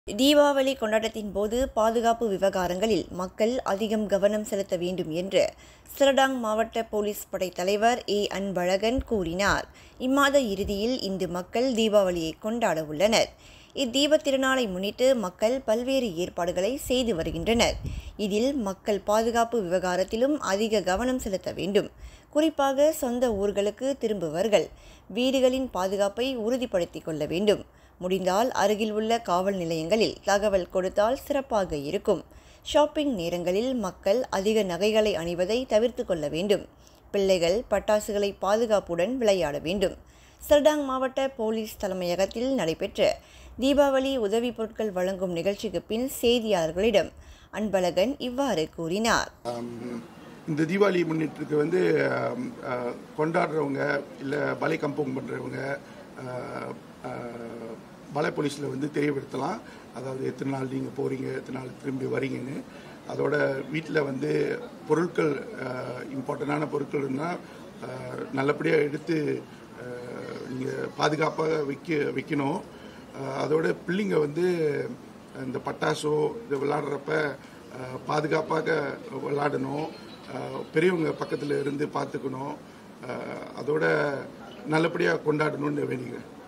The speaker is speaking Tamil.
தீபாவளி கொண்டாட்டத்தின் போது பாதுகாப்பு விவகாரங்களில் மக்கள் அதிகம் கவனம் செலுத்த வேண்டும் என்று சிரடாங் மாவட்ட போலீஸ் படை தலைவர் ஏ அன்பழகன் கூறினார் இம்மாத இறுதியில் இந்து மக்கள் தீபாவளியை கொண்டாட உள்ளனர் இத்தீப திருநாளை முன்னிட்டு மக்கள் பல்வேறு ஏற்பாடுகளை செய்து வருகின்றனர் இதில் மக்கள் பாதுகாப்பு விவகாரத்திலும் அதிக கவனம் செலுத்த வேண்டும் குறிப்பாக சொந்த ஊர்களுக்கு திரும்புவர்கள் வீடுகளின் பாதுகாப்பை உறுதிப்படுத்திக் கொள்ள வேண்டும் முடிந்தால் அருகில் உள்ள காவல் நிலையங்களில் தகவல் கொடுத்தால் சிறப்பாக இருக்கும் ஷாப்பிங் நேரங்களில் மக்கள் அதிக நகைகளை அணிவதை தவிர்த்து கொள்ள வேண்டும் பிள்ளைகள் பட்டாசுகளை பாதுகாப்புடன் விளையாட வேண்டும் சர்டாங் மாவட்ட போலீஸ் தலைமையகத்தில் நடைபெற்ற தீபாவளி உதவிப் பொருட்கள் வழங்கும் நிகழ்ச்சிக்கு பின் செய்தியாளர்களிடம் அன்பழகன் இவ்வாறு கூறினார் ஆம், இந்த தீபாவளி முன்னிட்டு வந்து ஆம், ஆ, கொண்டாடுறவங்க இல்லை பலை கம்பவுண்ட் பண்ணுறவங்க பலை போலீஸில் வந்து தெரியப்படுத்தலாம் அதாவது எத்தனை நாள் நீங்கள் போகிறீங்க எத்தனை நாள் திரும்பி வரீங்கன்னு அதோட வீட்டில் வந்து பொருட்கள் இம்பார்ட்டண்டான பொருட்கள் இருந்தால் நல்லபடியாக எடுத்து நீங்கள் பாதுகாப்பாக வைக்க வைக்கணும் ஆஹ் அதோட பிள்ளைங்க வந்து இந்த பட்டாசோ இது விளாடுறப்ப ஆஹ் பாதுகாப்பாக விளாடணும் ஆஹ் பெரியவங்க பக்கத்தில் இருந்து பார்த்துக்கணும் ஆஹ் அதோட நல்லபடியாக கொண்டாடணும்னு வேண்டிக்கிறேன்